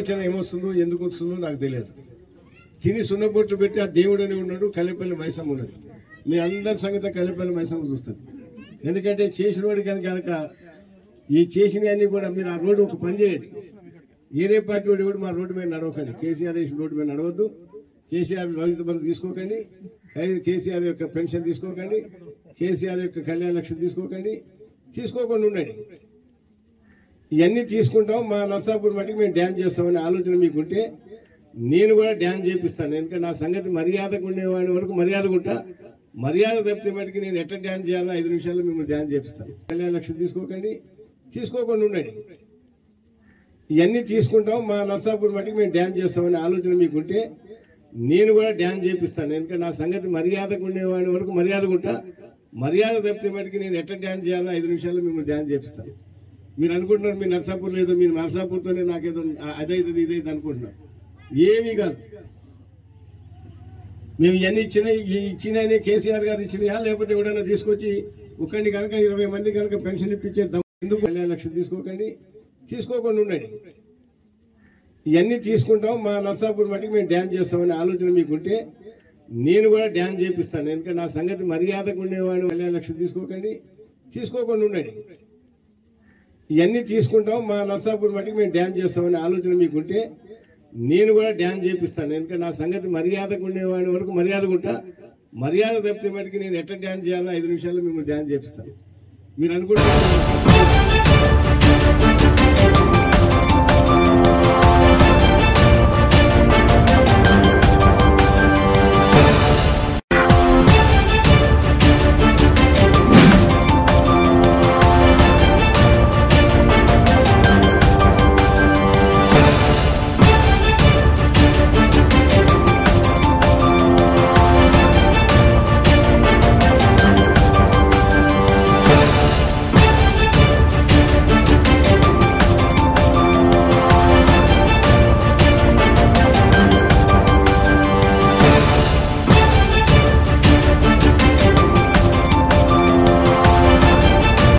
ఆలోచన ఏమొస్తుందో ఎందుకు వస్తుందో నాకు తెలియదు తిని సున్నబొట్లు పెట్టి ఆ దేవుడని ఉన్నాడు కల్లిపల్లి మైసమ్మ ఉన్నది మీ అందరి సంగతి కల్లిపల్లి మైసమ్మ చూస్తుంది ఎందుకంటే చేసిన వాడి కనుక కనుక ఈ చేసినవన్నీ కూడా మీరు ఆ రోడ్డు ఒక పని చేయండి ఏరే పార్టీ వాడు కూడా మా రోడ్డు మీద నడవకండి కేసీఆర్ వేసిన రోడ్డు మీద నడవద్దు కేసీఆర్ రైతు బంధు తీసుకోకండి కై- కేసీఆర్ యొక్క పెన్షన్ తీసుకోకండి కేసీఆర్ యొక్క కళ్యాణ లక్ష్యం తీసుకోకండి తీసుకోకుండా ఉండండి ఇవన్నీ తీసుకుంటాం మా నర్సాపూర్ మటుకు మేము డ్యాన్స్ చేస్తామనే ఆలోచన మీకుంటే నేను కూడా డ్యాన్స్ చేపిస్తాను ఎందుకంటే నా సంగతి మర్యాదకు ఉండేవాడి వరకు మర్యాదగా ఉంటా మర్యాద తప్పితే మటుకు నేను ఎట్లా డ్యాన్స్ చేయాలో ఐదు నిమిషాల్లో మిమ్మల్ని డ్యాన్స్ చేపిస్తాను కళ్యాణ లక్ష్యం తీసుకోకండి తీసుకోకుండా ఉండండి ఇవన్నీ తీసుకుంటాం మా నర్సాపూర్ మటుకు మేము డ్యాన్స్ చేస్తామనే ఆలోచన మీకుంటే నేను కూడా డ్యాన్స్ చేపిస్తాను ఎందుకంటే నా సంగతి మర్యాదకు ఉండేవాడి వరకు మర్యాదగా ఉంటా మర్యాద తప్పితే మటుకు నేను ఎట్లా డ్యాన్స్ చేయాలో ఐదు నిమిషాల్లో మిమ్మల్ని డ్యాన్స్ చేపిస్తాను మీరు అనుకుంటున్నారు మీ నర్సాపూర్ లేదో మీరు నర్సాపూర్తోనే నాకేదో అదైతుంది ఇదైతే అనుకుంటున్నారు ఏమీ కాదు మేము ఇవన్నీ ఇచ్చిన ఇచ్చిన కేసీఆర్ గారు ఇచ్చినాయా లేకపోతే ఎవడైనా తీసుకొచ్చి ఒకరిని కనుక ఇరవై మంది కనుక పెన్షన్ ఇప్పించే దమ్ము ఎందుకు కళ్యాణ లక్ష్యం తీసుకోకండి తీసుకోకుండా ఉండండి ఇవన్నీ తీసుకుంటాం మా నర్సాపూర్ మటుకు మేము డ్యాన్స్ చేస్తామనే ఆలోచన మీకుంటే నేను కూడా డ్యాన్స్ చేపిస్తాను ఎందుకంటే నా సంగతి మర్యాదకు ఉండేవాడిని కళ్యాణ లక్ష్యం తీసుకోకండి తీసుకోకుండా ఉండండి ఇవన్నీ తీసుకుంటాం మా నర్సాపూర్ మటుకు మేము డ్యాన్స్ చేస్తామనే ఆలోచన మీకుంటే నేను కూడా డ్యాన్స్ చేపిస్తాను ఎందుకంటే నా సంగతి మర్యాదకు ఉండేవాడి వరకు మర్యాదగా ఉంటా మర్యాద తప్పితే మటుకు నేను ఎట్లా డ్యాన్స్ చేయాలో ఐదు నిమిషాల్లో మిమ్మల్ని డ్యాన్స్ చేపిస్తాను మీరు అనుకుంటున్నారు